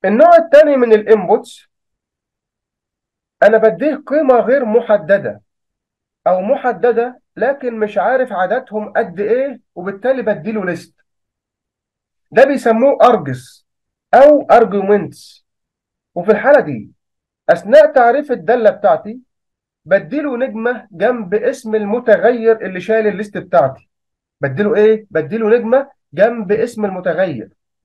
النوع الثاني من الانبوتس انا بديه قيمه غير محدده او محدده لكن مش عارف عددهم قد ايه وبالتالي بديله ليست ده بيسموه ارجس او ارجيومنتس وفي الحاله دي اثناء تعريف الداله بتاعتي بديله نجمه جنب اسم المتغير اللي شايل الليست بتاعتي بديله ايه بديله نجمه جنب اسم المتغير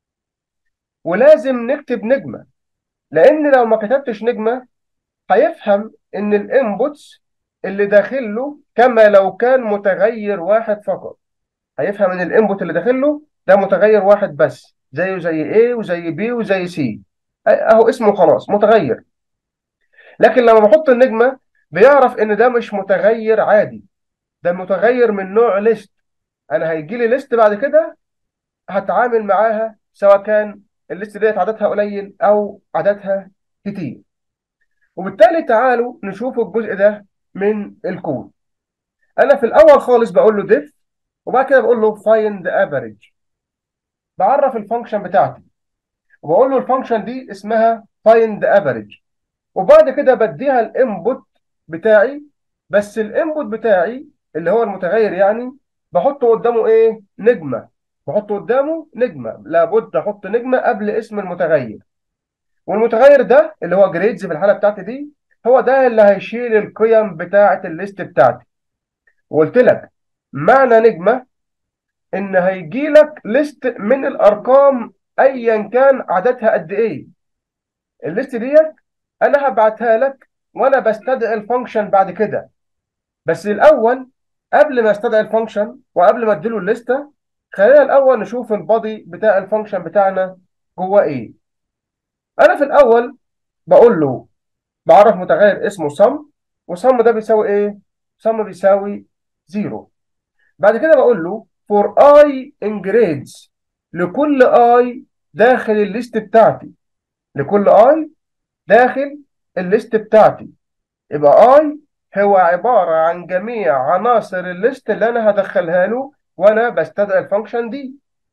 ولازم نكتب نجمه لان لو ما كتبتش نجمه هيفهم ان الانبوتس اللي داخل له كما لو كان متغير واحد فقط هيفهم ان الانبوت اللي داخل له ده متغير واحد بس زيه زي A وزي B وزي C اهو اسمه خلاص متغير لكن لما بحط النجمه بيعرف ان ده مش متغير عادي ده متغير من نوع ليست انا هيجي لي ليست بعد كده هتعامل معاها سواء كان الليست ديت عددها قليل او عددها كتير وبالتالي تعالوا نشوف الجزء ده من الكود انا في الاول خالص بقول له ديف وبعد كده بقول له فايند افريج بعرف الفانكشن بتاعتي وبقول له الفانكشن دي اسمها فايند افريج وبعد كده بديها الانبوت بتاعي بس الانبوت بتاعي اللي هو المتغير يعني بحطه قدامه ايه نجمه بحطه قدامه نجمه لابد احط نجمه قبل اسم المتغير والمتغير ده اللي هو جريدز في الحاله بتاعتي دي هو ده اللي هيشيل القيم بتاعه الليست بتاعتي وقلت لك معنى نجمه ان هيجي لك ليست من الارقام ايا كان عددها قد ايه الليست ديت انا هبعتها لك وانا بستدعي الفانكشن بعد كده بس الاول قبل ما استدعي الفانكشن وقبل ما اديله الليسته خلينا الاول نشوف البادي بتاع الفانكشن بتاعنا جواه ايه انا في الاول بقول له بعرف متغير اسمه sum وsum ده بيساوي ايه sum بيساوي زيرو بعد كده بقول له for i in grades لكل i داخل الليست بتاعتي لكل i داخل الليست بتاعتي يبقى i هو عبارة عن جميع عناصر الليست اللي انا هدخلها له وانا بستدعي الفانكشن دي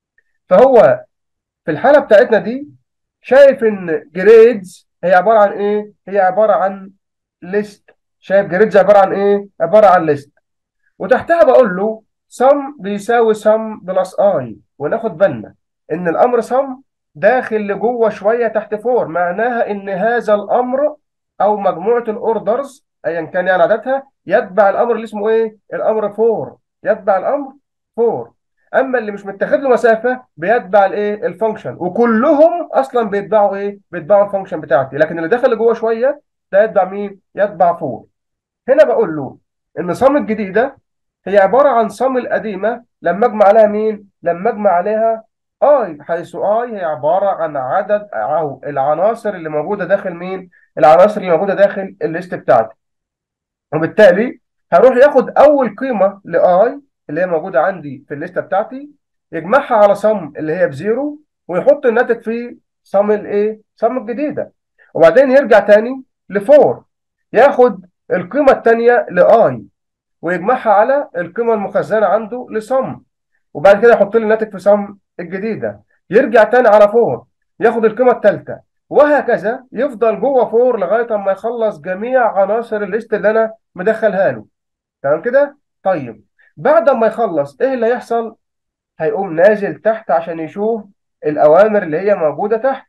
فهو في الحالة بتاعتنا دي شايف ان جريدز هي عبارة عن ايه هي عبارة عن ليست شايف جريدز عبارة عن ايه عبارة عن ليست وتحتها بقول له sum بيساوي sum بلس i وناخد بالنا ان الامر sum داخل لجوه شويه تحت فور معناها ان هذا الامر او مجموعه الاوردرز ايا كان يعني عددها يتبع الامر اللي اسمه ايه الامر فور يتبع الامر فور اما اللي مش متاخد له مسافه بيتبع الايه الفانكشن وكلهم اصلا بيتبعوا ايه بيتبعوا الفانكشن بتاعتي لكن اللي داخل لجوه شويه ده يتبع مين يتبع فور هنا بقول له ان صم الجديده هي عباره عن صم القديمه لما اجمع عليها مين لما اجمع عليها اي حيث اي هي عباره عن عدد او العناصر اللي موجوده داخل مين العناصر اللي موجوده داخل الليست بتاعتي وبالتالي هروح ياخد اول قيمه لاي اللي هي موجوده عندي في الليسته بتاعتي يجمعها على صم اللي هي بزيرو ويحط الناتج في صم الايه صم الجديده وبعدين يرجع تاني لفور ياخد القيمه الثانيه لاي ويجمعها على القيمه المخزنه عنده لصم وبعد كده يحط لي الناتج في صم الجديده يرجع تاني على فور ياخد القيمه الثالثه وهكذا يفضل جوه فور لغايه اما يخلص جميع عناصر الليست اللي انا مدخلها له تمام كده طيب بعد ما يخلص ايه اللي هيحصل هيقوم نازل تحت عشان يشوف الاوامر اللي هي موجوده تحت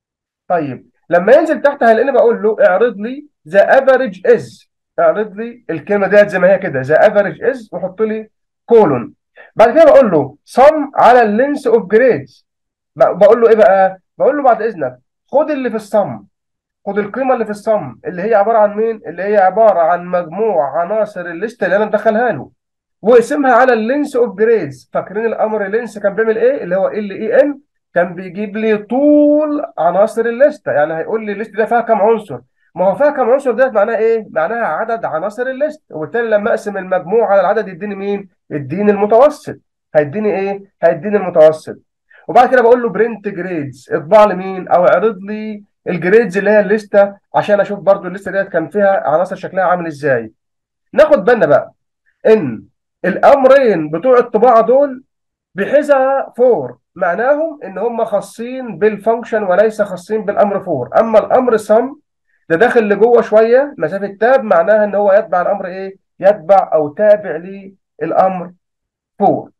طيب لما ينزل تحت هلاقيني بقول له اعرض لي ذا افريج از اعرض لي الكلمه ديت زي ما هي كده ذا افريج از وحط لي كولون بعد كده بقول له sum على اللينس اوف جريدز بقول له ايه بقى بقول له بعد اذنك خد اللي في الصم خد القيمه اللي في الصم اللي هي عباره عن مين اللي هي عباره عن مجموع عناصر الليست اللي انا مدخلها له واقسمها على اللينس اوف جريدز فاكرين الامر لينس كان بيعمل ايه اللي هو ال اي ان كان بيجيب لي طول عناصر الليسته يعني هيقول لي الليست ده فيها كام عنصر ما هو فيها كام عنصر ديت معناها ايه معناها عدد عناصر الليست وبالتالي لما اقسم المجموع على العدد يديني مين يديني المتوسط هيديني ايه هيديني المتوسط وبعد كده بقول له برنت جريدز اطبع لي مين او اعرض لي الجريدز اللي هي الليسته عشان اشوف برضو الليسته ديت كان فيها عناصر شكلها عامل ازاي ناخد بالنا بقى ان الامرين بتوع الطباعه دول بحيثها فور معناهم ان هم خاصين بالفانكشن وليس خاصين بالامر فور اما الامر سم ده داخل لجوه شويه مسافه تاب معناها ان هو يتبع الامر ايه يتبع او تابع للامر فور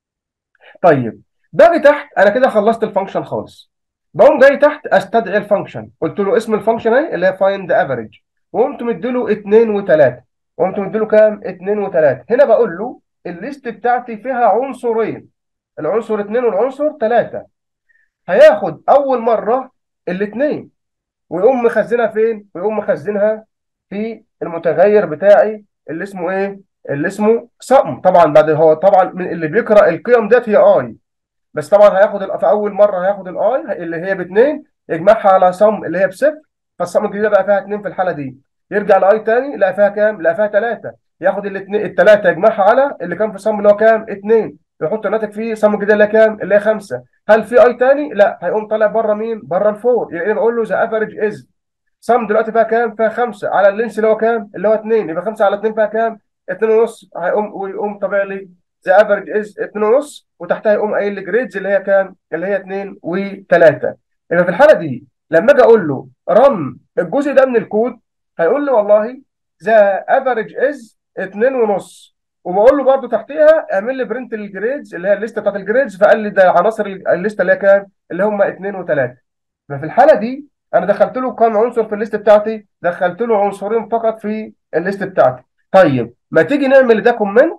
طيب باجي تحت انا كده خلصت الفانكشن خالص بقوم جاي تحت استدعي الفانكشن قلت له اسم الفانكشن اهي اللي هي فايند افريج وقمت مديله 2 و3 وقمت مديله كام 2 و3 هنا بقول له الليست بتاعتي فيها عنصرين العنصر 2 والعنصر 3 هياخد اول مره الاثنين ويقوم مخزنها فين ويقوم مخزنها في المتغير بتاعي اللي اسمه ايه اللي اسمه سم طبعا بعد هو طبعا من اللي بيقرا القيم ديت هي اي بس طبعا هياخد ال- في اول مره هياخد الاي اللي هي باثنين يجمعها على سم اللي هي بصفر فالسم الجديده بقى فيها اثنين في الحاله دي يرجع لاي تاني لقى فيها كام؟ لقى فيها ثلاثه ياخد الاثنين الثلاثه يجمعها على اللي كان في سم اللي هو كام؟ اثنين يحط الناتج فيه سم الجديده اللي هي كام؟ اللي هي خمسه هل في اي تاني؟ لا هيقوم طالع بره مين؟ بره الفور يعني بقول له ذا افريج از سم دلوقتي فيها كام؟ فيها خمسه على اللينس اللي هو كام؟ اللي هو اثنين يبقى خمسه على اثنين فيها كام؟ اثنين ونص هيقوم ويقوم طابع لي ذا افريج از 2 ونص وتحتها يقوم قايل لي جريدز اللي هي كام؟ اللي هي 2 و3 يبقى في الحاله دي لما اجي اقول له رن الجزء ده من الكود هيقول لي والله ذا افريج از 2 ونص وبقول له برده تحتيها اعمل لي برنت الجريدز اللي هي الليسته بتاعت الجريدز فقال لي ده عناصر الليسته اللي هي كام؟ اللي هم 2 و3 ففي الحاله دي انا دخلت له كام عنصر في الليست بتاعتي؟ دخلت له عنصرين فقط في الليست بتاعتي. طيب ما تيجي نعمل ده كومنت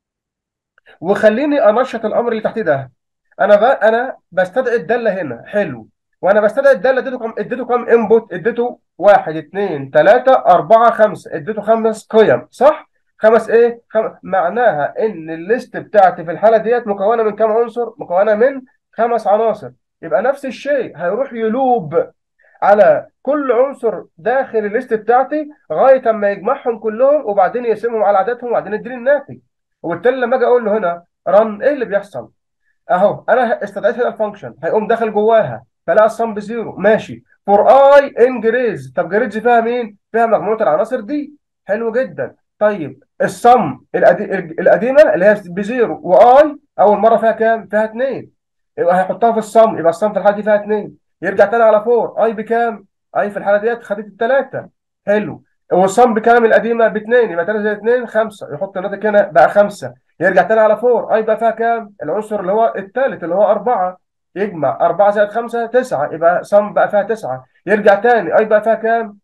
وخليني انشط الامر اللي تحتيه ده انا ب... انا بستدعي الداله هنا حلو وانا بستدعي الداله اديته كام اديته كام انبوت اديته 1 2 3 4 5 اديته خمس قيم صح خمس ايه خم... معناها ان الليست بتاعتي في الحاله ديت مكونه من كام عنصر مكونه من خمس عناصر يبقى نفس الشيء هيروح يلوب على كل عنصر داخل الليست بتاعتي لغايه اما يجمعهم كلهم وبعدين يقسمهم على عددهم وبعدين يديني الناتج وبالتالي لما اجي اقول له هنا رن ايه اللي بيحصل؟ اهو انا استدعيت هنا الفانكشن هيقوم داخل جواها فلقى الصم بزيرو ماشي فور اي ان جريز طب جريز فيها مين؟ فيها مجموعه العناصر دي حلو جدا طيب الصم القدي- القديمه اللي هي بزيرو واي اول مره فيها كام؟ فيها اثنين يبقى هيحطها في الصم يبقى الصم في الحاله دي فيها اثنين يرجع تاني على فور اي بكام؟ اي في الحاله ديت خدت الثلاثه حلو والصم بكام القديمه باثنين يبقى 3 زائد 2 5 يحط الناتج هنا بقى 5 يرجع تاني على 4 اي بقى فيها كام؟ العنصر اللي هو الثالث اللي هو 4 يجمع 4 زائد 5 9 يبقى صم بقى فيها 9 يرجع تاني اي بقى فيها كام؟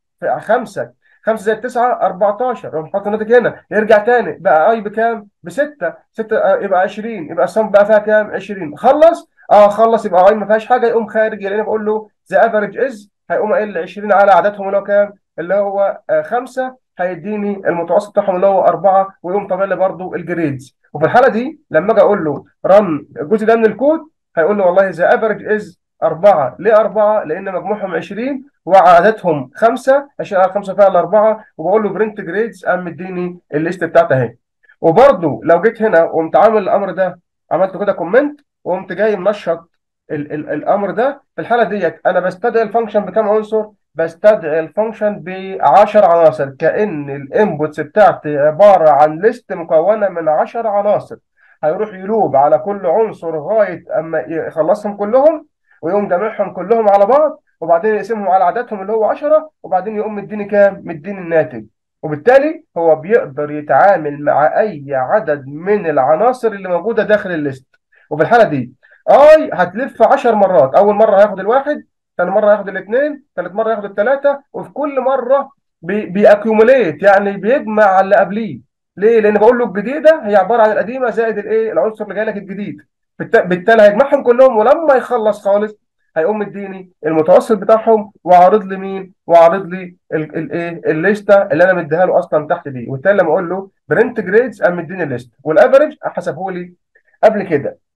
5 5 زائد 9 14 يقوم حاطط الناتج هنا يرجع تاني بقى اي بكام؟ ب 6 6 يبقى 20 يبقى الصم بقى فيها كام؟ 20 خلص اه خلص يبقى اي ما فيهاش حاجه يقوم خارج لان بقول له ذا افريج از هيقوم قايل 20 على عددهم اللي هو كام؟ اللي هو 5 هيديني المتوسط بتاعهم اللي هو 4 ويقوم طابع لي برضه الجريدز وفي الحاله دي لما اجي اقول له رن الجزء ده من الكود هيقول لي والله ذا افريج از 4 ليه 4 لان مجموعهم 20 وعددهم 5 20 على 5 فيها الاربعه وبقول له برنت جريدز قام مديني الليست بتاعتي اهي وبرضه لو جيت هنا وقمت عامل الامر ده عملت كده كومنت وقمت جاي منشط ال ال الامر ده في الحاله ديت انا بستدعي الفانكشن بكام عنصر بستدعي الفانكشن ب 10 عناصر كأن الانبوتس بتاعتي عبارة عن ليست مكونة من 10 عناصر هيروح يلوب على كل عنصر لغاية اما يخلصهم كلهم ويقوم جامعهم كلهم على بعض وبعدين يقسمهم على عددهم اللي هو 10 وبعدين يقوم مديني كام؟ مديني الناتج وبالتالي هو بيقدر يتعامل مع اي عدد من العناصر اللي موجودة داخل الليست وفي الحالة دي اي هتلف 10 مرات اول مرة هياخد الواحد ثاني مره ياخد الاثنين ثالث مره ياخد الثلاثه وفي كل مره بي بيأكيوميليت يعني بيجمع على اللي قبليه ليه؟ لان بقول له الجديده هي عباره عن القديمه زائد الايه؟ العنصر اللي جاي لك الجديد بالت- بالتالي هيجمعهم كلهم ولما يخلص خالص هيقوم مديني المتوسط بتاعهم وعارض لي مين؟ وعارض لي الايه؟ الليسته اللي انا مديها له اصلا تحت دي وبالتالي لما اقول له برنت جريدز قام مديني الليست والافرج حسبه لي قبل كده